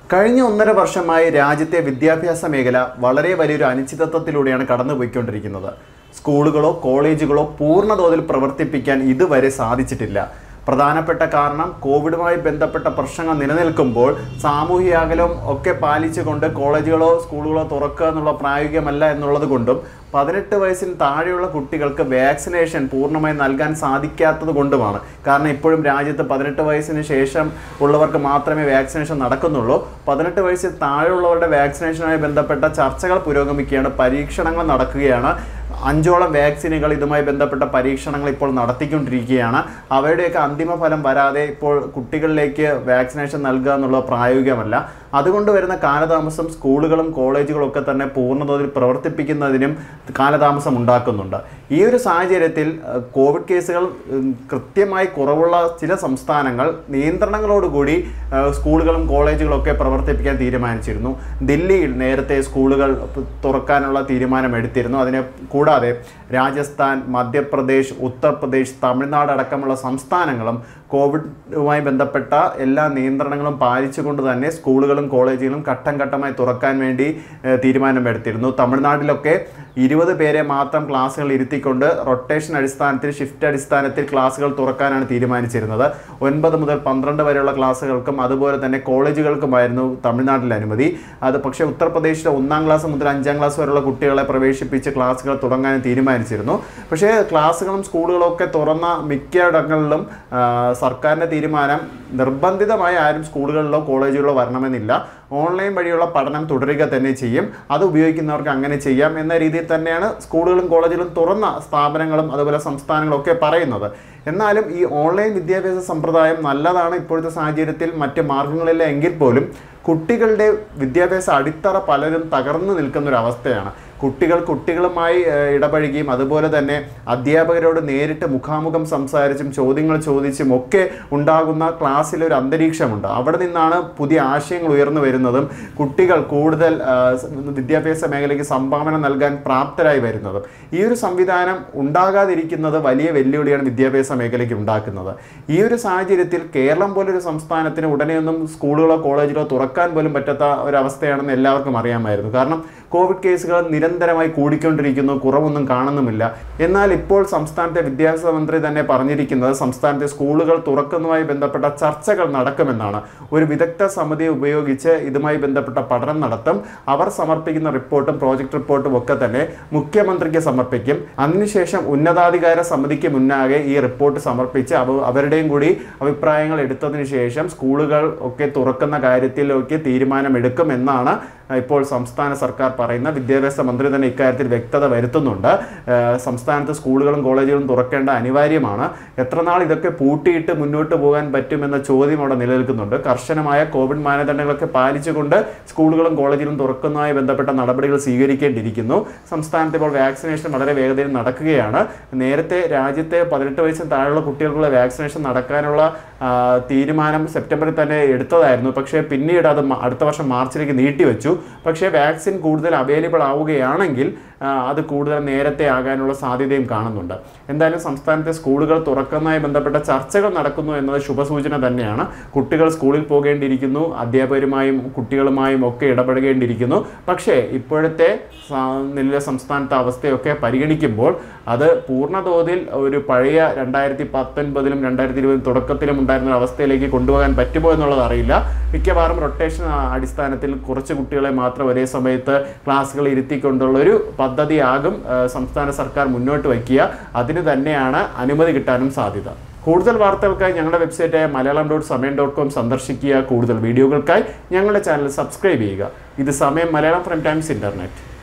കഴിഞ്ഞ ഒന്നര വർഷമായി രാജ്യത്തെ വിദ്യാഭ്യാസ മേഖല വളരെ വലിയൊരു അനിശ്ചിതത്വത്തിലൂടെയാണ് കടന്നുപോയിക്കൊണ്ടിരിക്കുന്നത് സ്കൂളുകളോ കോളേജുകളോ പൂർണ്ണതോതിൽ പ്രവർത്തിപ്പിക്കാൻ ഇതുവരെ സാധിച്ചിട്ടില്ല പ്രധാനപ്പെട്ട കാരണം കോവിഡുമായി ബന്ധപ്പെട്ട പ്രശ്നങ്ങൾ നിലനിൽക്കുമ്പോൾ സാമൂഹിക അകലം ഒക്കെ പാലിച്ചുകൊണ്ട് കോളേജുകളോ സ്കൂളുകളോ തുറക്കുക എന്നുള്ള പ്രായോഗികമല്ല എന്നുള്ളത് കൊണ്ടും പതിനെട്ട് വയസ്സിന് താഴെയുള്ള കുട്ടികൾക്ക് വാക്സിനേഷൻ പൂർണ്ണമായി നൽകാൻ സാധിക്കാത്തത് കൊണ്ടുമാണ് കാരണം ഇപ്പോഴും രാജ്യത്ത് പതിനെട്ട് വയസ്സിന് ശേഷം ഉള്ളവർക്ക് മാത്രമേ വാക്സിനേഷൻ നടക്കുന്നുള്ളൂ പതിനെട്ട് വയസ്സിൽ താഴെയുള്ളവരുടെ വാക്സിനേഷനുമായി ബന്ധപ്പെട്ട ചർച്ചകൾ പുരോഗമിക്കുകയാണ് പരീക്ഷണങ്ങൾ നടക്കുകയാണ് അഞ്ചോളം വാക്സിനുകൾ ഇതുമായി ബന്ധപ്പെട്ട പരീക്ഷണങ്ങൾ ഇപ്പോൾ നടത്തിക്കൊണ്ടിരിക്കുകയാണ് അവയുടെയൊക്കെ അന്തിമ ഫലം വരാതെ ഇപ്പോൾ കുട്ടികളിലേക്ക് വാക്സിനേഷൻ നൽകുക എന്നുള്ളത് പ്രായോഗികമല്ല അതുകൊണ്ട് വരുന്ന കാലതാമസം സ്കൂളുകളും കോളേജുകളും ഒക്കെ തന്നെ പൂർണ്ണതോതിൽ പ്രവർത്തിപ്പിക്കുന്നതിനും കാലതാമസം ഉണ്ടാക്കുന്നുണ്ട് ഈ ഒരു സാഹചര്യത്തിൽ അഹ്, കോവിഡ് കേസുകൾ ഉം, കൃത്യമായി കുറവുള്ള ചില സംസ്ഥാനങ്ങൾ നിയന്ത്രണങ്ങളോടുകൂടി അഹ്, സ്കൂളുകളും കോളേജുകളും ഒക്കെ പ്രവർത്തിപ്പിക്കാൻ തീരുമാനിച്ചിരുന്നു ദില്ലിയിൽ നേരത്തെ സ്കൂളുകൾ പ്- തുറക്കാനുള്ള തീരുമാനം എടുത്തിരുന്നു അതിനെ കൂടാതെ രാജസ്ഥാൻ മധ്യപ്രദേശ് ഉത്തർപ്രദേശ് തമിഴ്നാട് അടക്കമുള്ള സംസ്ഥാനങ്ങളും കോവിഡുമായി ബന്ധപ്പെട്ട എല്ലാ നിയന്ത്രണങ്ങളും പാലിച്ചുകൊണ്ട് തന്നെ സ്കൂളുകളും കോളേജുകളും ഘട്ടം ഘട്ടമായി തുറക്കാൻ വേണ്ടി ഏഹ്, തീരുമാനമെടുത്തിരുന്നു തമിഴ്നാട്ടിലൊക്കെ ഇരുപത് പേരെ മാത്രം ക്ലാസ്സുകൾ ഇരുത്തിക്കൊണ്ട് റൊട്ടേഷൻ അടിസ്ഥാനത്തിൽ ഷിഫ്റ്റ് അടിസ്ഥാനത്തിൽ ക്ലാസ്സുകൾ തുറക്കാനാണ് തീരുമാനിച്ചിരുന്നത് ഒൻപത് മുതൽ പന്ത്രണ്ട് വരെയുള്ള ക്ലാസ്സുകൾക്കും അതുപോലെ തന്നെ കോളേജുകൾക്കുമായിരുന്നു തമിഴ്നാട്ടിൽ അനുമതി അത് പക്ഷേ ഉത്തർപ്രദേശിലെ ഒന്നാം ക്ലാസ് മുതൽ അഞ്ചാം ക്ലാസ് വരെയുള്ള കുട്ടികളെ പ്രവേശിപ്പിച്ച് ക്ലാസ്സുകൾ തുടങ്ങാൻ തീരുമാനിച്ചിരുന്നു പക്ഷേ ക്ലാസ്സുകളും സ്കൂളുകളും ഒക്കെ തുറന്ന മിക്കയിടങ്ങളിലും ആ, സർക്കാരിൻ്റെ തീരുമാനം നിർബന്ധിതമായി ആരും സ്കൂളുകളിലോ കോളേജുകളിലോ വരണമെന്നില്ല ഓൺലൈൻ വഴിയുള്ള പഠനം തുടരുക തന്നെ ചെയ്യും അത് ഉപയോഗിക്കുന്നവർക്ക് അങ്ങനെ ചെയ്യാം എന്ന രീതിയിൽ തന്നെയാണ് സ്കൂളുകളും കോളേജുകളും തുറന്ന സ്ഥാപനങ്ങളും അതുപോലെ സംസ്ഥാനങ്ങളും ഒക്കെ പറയുന്നത് എന്നാലും ഈ ഓൺലൈൻ വിദ്യാഭ്യാസ സമ്പ്രദായം നല്ലതാണ് ഇപ്പോഴത്തെ സാഹചര്യത്തിൽ മറ്റ് മാർഗങ്ങളില്ല എങ്കിൽ പോലും കുട്ടികളുടെ വിദ്യാഭ്യാസ അടിത്തറ പലരും തകർന്നു നിൽക്കുന്ന ഒരു അവസ്ഥയാണ് കുട്ടികൾ കുട്ടികളുമായി ഏഹ്, ഇടപഴകിയും അതുപോലെ തന്നെ അധ്യാപകരോട് നേരിട്ട് മുഖാമുഖം സംസാരിച്ചും ചോദ്യങ്ങൾ ചോദിച്ചും ഒക്കെ ഉണ്ടാകുന്ന ക്ലാസ്സിൽ ഒരു അന്തരീക്ഷമുണ്ട് അവിടെ നിന്നാണ് പുതിയ ആശയങ്ങൾ ഉയർന്നു വരുന്നതും കുട്ടികൾ കൂടുതൽ ആ, സ് വിദ്യാഭ്യാസ മേഖലയ്ക്ക് സംഭാവന നൽകാൻ പ്രാപ്തരായി വരുന്നതും ഈ ഒരു സംവിധാനം ഉണ്ടാകാതിരിക്കുന്നത് വലിയ വെല്ലുവിളിയാണ് വിദ്യാഭ്യാസ മേഖലയ്ക്ക് ഉണ്ടാക്കുന്നത് ഈ ഒരു സാഹചര്യത്തിൽ കേരളം പോലൊരു സംസ്ഥാനത്തിന് ഉടനെയൊന്നും സ്കൂളുകളോ കോളേജിലോ തുറക്കാൻ പോലും പറ്റാത്ത ഒരവസ്ഥയാണെന്ന് എല്ലാവർക്കും അറിയാമായിരുന്നു കാരണം കോവിഡ് കേസുകൾ നിരന്തരമായി കൂടിക്കൊണ്ടിരിക്കുന്നു കുറവൊന്നും കാണുന്നുമില്ല എന്നാൽ ഇപ്പോൾ സംസ്ഥാനത്തെ വിദ്യാഭ്യാസ മന്ത്രി തന്നെ പറഞ്ഞിരിക്കുന്നത് സംസ്ഥാനത്തെ സ്കൂളുകൾ തുറക്കുന്നതുമായി ബന്ധപ്പെട്ട ചർച്ചകൾ നടക്കുമെന്നാണ് ഒരു വിദഗ്ധ സമിതിയെ ഉപയോഗിച്ച് ഇതുമായി ബന്ധപ്പെട്ട പഠനം നടത്തും അവർ സമർപ്പിക്കുന്ന റിപ്പോർട്ടും പ്രോജക്റ്റ് റിപ്പോർട്ടും ഒക്കെ തന്നെ മുഖ്യമന്ത്രിക്ക് സമർപ്പിക്കും അതിനുശേഷം ഉന്നതാധികാര സമിതിക്ക് മുന്നാകെ ഈ റിപ്പോർട്ട് സമർപ്പിച്ച് അവ അവരുടെയും കൂടി അഭിപ്രായങ്ങൾ എടുത്തതിന് ശേഷം സ്കൂളുകൾ ഒക്കെ തുറക്കുന്ന കാര്യത്തിലൊക്കെ തീരുമാനമെടുക്കും എന്നാണ് ഇപ്പോൾ സംസ്ഥാന സർക്കാർ പറയുന്ന വിദ്യാഭ്യാസ മന്ത്രി തന്നെ ഇക്കാര്യത്തിൽ വ്യക്തത വരുത്തുന്നുണ്ട് ഏഹ് സംസ്ഥാനത്ത് സ്കൂളുകളും കോളേജുകളും തുറക്കേണ്ട അനിവാര്യമാണ് എത്ര നാൾ ഇതൊക്കെ പൂട്ടിയിട്ട് മുന്നോട്ട് പോകാൻ പറ്റുമെന്ന ചോദ്യം അവിടെ നിലനിൽക്കുന്നുണ്ട് കർശനമായ കോവിഡ് മാനദണ്ഡങ്ങളൊക്കെ പാലിച്ചുകൊണ്ട് സ്കൂളുകളും കോളേജുകളും തുറക്കുന്നതുമായി ബന്ധപ്പെട്ട നടപടികൾ സ്വീകരിക്കേണ്ടിയിരിക്കുന്നു സംസ്ഥാനത്ത് ഇപ്പോൾ വാക്സിനേഷൻ വളരെ വേഗതയിൽ നടക്കുകയാണ് നേരത്തെ രാജ്യത്തെ പതിനെട്ട് വയസ്സിന് താഴെയുള്ള കുട്ടികൾക്കുള്ള വാക്സിനേഷൻ നടക്കാനുള്ള ആ, തീരുമാനം സെപ്റ്റംബറിൽ തന്നെ എടുത്തതായിരുന്നു പക്ഷേ പിന്നീട് അത് മ- അടുത്ത വർഷം മാർച്ചിലേക്ക് നീട്ടിവെച്ചു പക്ഷേ വാക്സിൻ കൂടുതൽ അവൈലബിൾ ആവുകയാണെങ്കിൽ ആ, അത് കൂടുതൽ നേരത്തെ ആകാനുള്ള സാധ്യതയും കാണുന്നുണ്ട് എന്തായാലും സംസ്ഥാനത്തെ സ്കൂളുകൾ തുറക്കുന്നതുമായി ബന്ധപ്പെട്ട ചർച്ചകൾ നടക്കുന്നു എന്നത് ശുഭസൂചന തന്നെയാണ് കുട്ടികൾ സ്കൂളിൽ പോകേണ്ടിയിരിക്കുന്നു അധ്യാപകരുമായും കുട്ടികളുമായും ഒക്കെ ഇടപെടേണ്ടിയിരിക്കുന്നു പക്ഷേ ഇപ്പോഴത്തെ സ- നിലവിലെ സംസ്ഥാനത്തെ അവസ്ഥയൊക്കെ പരിഗണിക്കുമ്പോൾ അത് പൂർണ്ണതോതിൽ ഒരു പഴയ രണ്ടായിരത്തി പത്തൊൻപതിലും രണ്ടായിരത്തി ഇരുപതിലും തുടക്കത്തിലും ഉണ്ടായിരുന്ന ഒരു അവസ്ഥയിലേക്ക് കൊണ്ടുപോകാൻ പറ്റുമോ എന്നുള്ളത് അറിയില്ല മിക്കവാറും റൊട്ടേഷൻ അടിസ്ഥാനത്തിൽ കുറച്ച് കുട്ടികളെ മാത്രം ഒരേ സമയത്ത് ക്ലാസ്സുകൾ ഇരുത്തിക്കൊണ്ടുള്ള ഒരു പദ്ധതിയാകും ആ, സംസ്ഥാന സർക്കാർ മുന്നോട്ട് വയ്ക്കുക അതിന് തന്നെയാണ് അനുമതി കിട്ടാനും സാധ്യത കൂടുതൽ വാർത്തകൾക്കായി ഞങ്ങളുടെ വെബ്സൈറ്റായ Malayalam dot Samayam dot com സന്ദർശിക്കുക കൂടുതൽ വീഡിയോകൾക്കായി ഞങ്ങളുടെ ചാനൽ സബ്സ്ക്രൈബ് ചെയ്യുക ഇത് സമയം മലയാളം ഫ്രം ടൈംസ് ഇൻ്റർനെറ്റ്